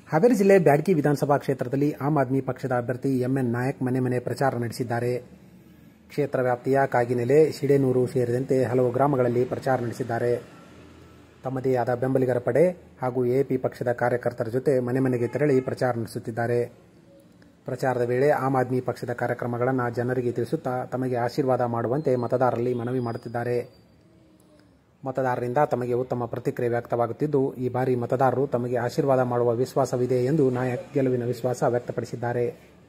ಹಾವೇರಿ ಜಿಲ್ಲೆ ಬ್ಯಾಡಗಿ ವಿಧಾನಸಭಾ ಕ್ಷೇತ್ರದಲ್ಲಿ ಆಮ್ ಆದ್ಮಿ ಪಕ್ಷದ ಅಭ್ಯರ್ಥಿ ಎಂಎನ್ ನಾಯಕ್ ಮನೆ ಮನೆ ಪ್ರಚಾರ ನಡೆಸಿದ್ದಾರೆ ಕ್ಷೇತ್ರ ವ್ಯಾಪ್ತಿಯ ಕಾಗಿನೆಲೆ ಶಿಡೇನೂರು ಸೇರಿದಂತೆ ಹಲವು ಗ್ರಾಮಗಳಲ್ಲಿ ಪ್ರಚಾರ ನಡೆಸಿದ್ದಾರೆ ತಮ್ಮದೇ ಆದ ಬೆಂಬಲಿಗರ ಪಡೆ ಹಾಗೂ ಎಪಿ ಪಕ್ಷದ ಕಾರ್ಯಕರ್ತರ ಜೊತೆ ಮನೆ ಮನೆಗೆ ತೆರಳಿ ಪ್ರಚಾರ ನಡೆಸುತ್ತಿದ್ದಾರೆ ಪ್ರಚಾರದ ವೇಳೆ ಆಮ್ ಆದ್ಮಿ ಪಕ್ಷದ ಕಾರ್ಯಕ್ರಮಗಳನ್ನು ಜನರಿಗೆ ತಿಳಿಸುತ್ತಾ ತಮಗೆ ಆಶೀರ್ವಾದ ಮಾಡುವಂತೆ ಮತದಾರರಲ್ಲಿ ಮನವಿ ಮಾಡುತ್ತಿದ್ದಾರೆ ಮತದಾರರಿಂದ ತಮಗೆ ಉತ್ತಮ ಪ್ರತಿಕ್ರಿಯೆ ವ್ಯಕ್ತವಾಗುತ್ತಿದ್ದು ಈ ಬಾರಿ ಮತದಾರರು ತಮಗೆ ಆಶೀರ್ವಾದ ಮಾಡುವ ವಿಶ್ವಾಸವಿದೆ ಎಂದು ನಾಯಕ್ ಗೆಲುವಿನ ವಿಶ್ವಾಸ ವ್ಯಕ್ತಪಡಿಸಿದ್ದಾರೆ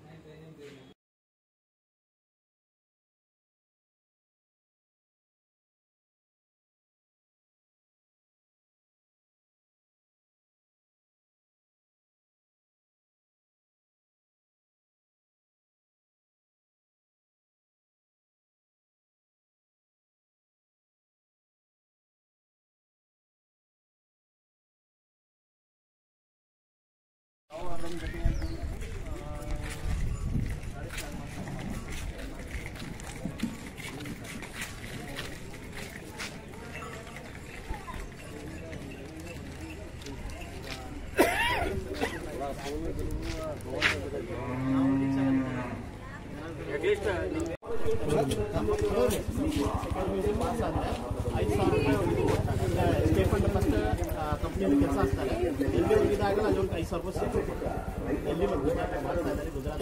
ಐದು ಸಾವಿರ ರೂಪಾಯಿ ಒಂದು ಸ್ಟೇಫಂಡ್ ಫಸ್ಟ್ ಕಂಪ್ನಿಯಲ್ಲಿ ಕೆಲಸ ಹಚ್ತಾರೆ ಎಲ್ಲಿ ಹೋಗಿದಾಗ ಅಲ್ಲಿ ಒಂದು ಐದು ಸಾವಿರ ರೂಪಾಯಿ ಸಿಗುತ್ತೆ ಎಲ್ಲಿ ಗುಜರಾತ್ ಮಾಡ್ತಾ ಇದ್ದಾರೆ ಗುಜರಾತ್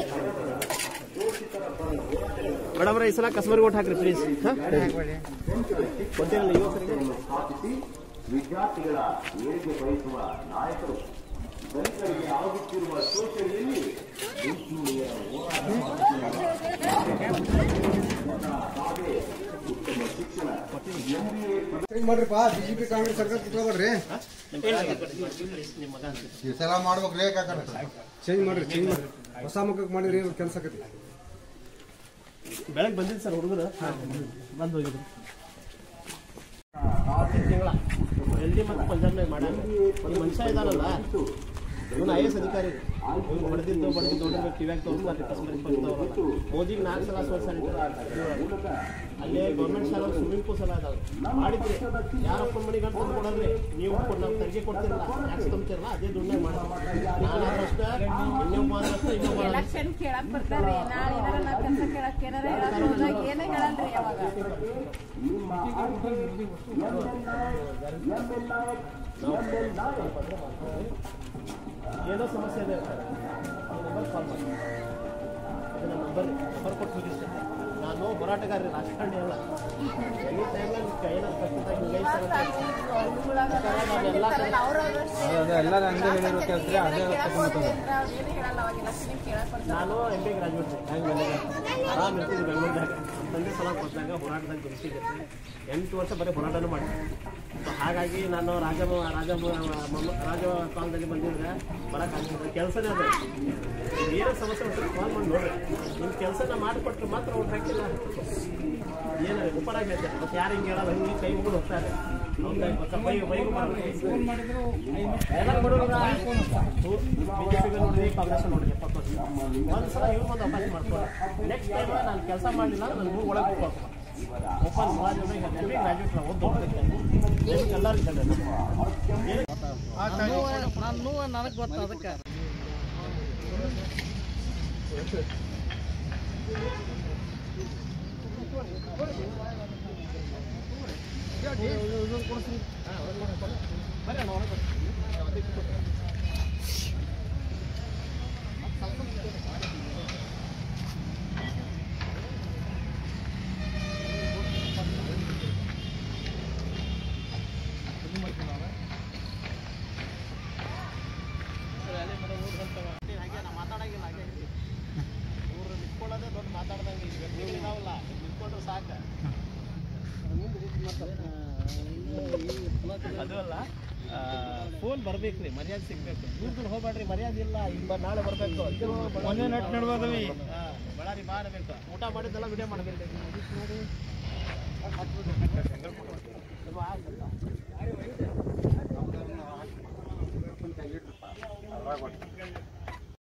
ಮೇಡಮ್ ಈ ಸಲ ಕಸ್ಬರ್ಗೆ ಓಟ್ ಹಾಕ್ರಿ ಪ್ಲೀಸ್ ಗೊತ್ತಿರಲಿಲ್ಲ ಯುವಕರಿಗೆ ವಿದ್ಯಾರ್ಥಿಗಳ ಏಳಿಗೆ ಬಯಸುವ ನಾಯಕರು ದಲಿತರಿಗೆ ಆಗುತ್ತಿರುವ ಶೋಷಣೆಯಲ್ಲಿ ಹಿಂಸೆಯ ಹೋರಾಟ ಚೇಂಜ್ ಮಾಡ್ರಿಪ್ಪ ಬಿಜೆಪಿ ಕಾಂಗ್ರೆಸ್ ಸರ್ಕಾರ ಕುತ್ಕೊಬೇಡ್ರಿ ನಿಮ್ಮ ಮಗ ಅಂತ ಈ ಸಲ ಮಾಡ್ಬೇಕ್ರಿ ಕಾಕ ಚೇಂಜ್ ಮಾಡ್ರಿ ಚೇಂಜ್ ಮಾಡ್ರಿ ಹೊಸ ಮುಖಕ್ಕೆ ಮಾಡಿರಿ ಕೆಲಸ ಆಕತಿ ಬೆಳಗ್ಗೆ ಬಂದಿದ್ದು ಸರ್ ಹುಡುಗರು ಬಂದು ಹೋಗಿದ್ರು ಆರು ತಿಂಗಳ ಎಲ್ಲಿ ಮತ್ತು ಪಂಜಾಬ್ನಾಗ ಮಾಡ್ಯಾನ ಈ ಮನುಷ್ಯ ಇದಾನಲ್ಲ ಇವನು ಐ ಎಸ್ ಅಧಿಕಾರಿ ಇವ್ನು ಬಡ್ದಿದ್ದು ಬಡ್ದಿದ್ದು ನೋಡಿದ್ರೆ ಕಿವ್ಯಾಗ ತಗೊಂಡು ಮತ್ತೆ ಕಸ್ಬರಿ ಬರ್ತಾವಲ್ಲ ಮೋದಿಗೆ ನಾಲ್ಕು ಸಲ ಸೋಲ್ಸ ಅಲ್ಲೇ ಗೌರ್ಮೆಂಟ್ ಶಾಲೆ ಸ್ವಿಮ್ಮಿಂಗ್ ಪೂಲ್ ಎಲ್ಲ ಅದಾವೆ ಮಾಡಿದ್ರಿ ಯಾರಪ್ಪ ಮನೆಗೆ ಅಂತ ಕೊಡೋದ್ರಿ ನೀವು ಕೊಟ್ಟು ನಾವು ತೆರಿಗೆ ಕೊಡ್ತಿರಲ್ಲ ಟ್ಯಾಕ್ಸ್ ತುಂಬ್ತಿರಲ್ಲ ಅದೇ ದುಡ್ಡೇ ಮಾಡ್ತೀವಿ ನಾನು ಅಷ್ಟೇ ಇನ್ನೊಬ್ಬ ಅಷ್ಟೇ ಇನ್ನೊಬ್ಬ ಅಷ್ಟೇ. ಎಲೆಕ್ಷನ್ ಕೇಳಕ್ ಬರ್ತಾರ್ರಿ ನಾಳೆ ಏನಾರ ನಾ ಕೆಲಸ ಕೇಳಕ್ ಏನಾರ ಹೇಳಕ್ ಹೋದಾಗ ಏನೇ ಹೇಳಲ್ರಿ ಅವಾಗ ಏನೋ ಸಮಸ್ಯೆ ಇದೆ ನಂಬರ್ ಕಾಲ್ ಮಾಡಿ ಅದು ನನ್ನ ನಂಬರ್ ನಂಬರ್ ಕೊಟ್ಟು ಹೋಗಿಷ್ಟೇ ನಾನು ಹೋರಾಟಗಾರ ರಾಜಕಾರಣಿ ಅಲ್ಲ ಎನಿ ಟೈಮ್ನಲ್ಲಿ ಏನಾದ್ರು ಕಷ್ಟದಾಗ ನಾನು ಎಂ ಬಿ ಗ್ರಾಜುಯೇಟ್ ಹ್ಯಾಂಗೆ ಬೆಂಗಳೂರು ಆರಾಮ್ ಇರ್ತಿದ್ದೆ ಬೆಂಗಳೂರಿನಾಗ ತಂದೆ ಸಲ ಕೊಟ್ಟಾಗ ಹೋರಾಟದಾಗ ಗುರುತಿದ್ದೆ ಎಂಟು ವರ್ಷ ಬರೀ ಹೋರಾಟನೂ ಮಾಡಿದ್ದೆ ಸೊ ಹಾಗಾಗಿ ನಾನು ರಾಜ ರಾಜ ಮೊಮ್ಮ- ರಾಜ ಕಾಲದಲ್ಲಿ ಬಂದಿದ್ರೆ ಬರೋಕ್ಕಾಗ್ತದೆ ಕೆಲಸನೇ ಅದು ಏನು ಸಮಸ್ಯೆ ಉಂಟು ಕಾಲ್ ಮಾಡಿ ನೋಡ್ರಿ ನಿಮ್ಮ ಕೆಲಸನ ಮಾಡಿಕೊಟ್ರೆ ಮಾತ್ರ ಅವ್ರು ಹಾಕಿಲ್ಲ ಏನು ಉಪರಾಗ ಹೇಳ್ತಾರೆ ಮತ್ತೆ ಯಾರು ಹಿಂಗೆ ಹೇಳಲ್ಲ ಹಿಂಗೆ ಕೈ ಮುಗಿದು ಹೋಗ್ತಾರೆ ಹೌದಾ ಮತ್ತೆ ಬೈ ಬೈಗೂ ಫೋನ್ ಮಾಡಿದ್ರು ಎಲ್ಲ ಬಡವ್ರಿಗೆ ಬಿಜೆಪಿಗೆ ನೋಡಿದ್ರಿ ಕಾಂಗ್ರೆಸ್ ನೋಡಿದ್ರಿ ಎಪ್ಪತ್ತು ವರ್ಷ ಒಂದ್ಸಲ ಇವ್ರು ಬಂದು ಅವಕಾಶ ಮಾಡ್ಕೊಳ್ಳಿ ನೆಕ್ಸ್ಟ್ ಟೈಮ್ ನಾನು ಕೆಲಸ ಮಾಡಲಿಲ್ಲ ನಾನು ಮೂರು ಒಳಗೆ ಹೋಗ್ಬೇಕು ಓಪನ್ ಮಾಡಿ ಈಗ ಎಂ ಬಿ ಗ್ರಾಜುಯೇಟ್ ಓದ್ ಹೋಗ್ತೈತೆ ಎಲ್ಲರೂ ಇದ್ದಾರೆ ನಾನು ನನಗೆ ಗೊತ್ತ ಅದಕ್ಕೆ ಹಾಗೆ ನಾ ಮಾತಾಡಂಗಿಲ್ಲ ಹಾಗೆ ಇವ್ರು ನಿಂತ್ಕೊಳ್ಳೋದೇ ದೊಡ್ಡ ಮಾತಾಡ್ದಂಗೆ ಈಗ ವ್ಯಕ್ತಿಗಳು ಇದಾವಲ್ಲ ನಿಂತ್ಕೊಂಡ್ರೆ ಸಾಕು ಅದು ಅಲ್ಲ ಫೋನ್ ಬರ್ಬೇಕು ರೀ ಮರ್ಯಾದೆ ಸಿಗ್ಬೇಕು ದೂರ ದೂರ ಹೋಗ್ಬೇಡ್ರಿ ಮರ್ಯಾದೆ ಇಲ್ಲ ಈಗ ನಾಳೆ ಬರಬೇಕು ಒಂದೇ ನಟ್ ನಡ್ಬೋದವಿ ಬಳ್ಳಾರಿ ಮಾಡಬೇಕು ಊಟ ಮಾಡಿದ್ದೆಲ್ಲ ವಿಡಿಯೋ ಮಾಡಬೇಕು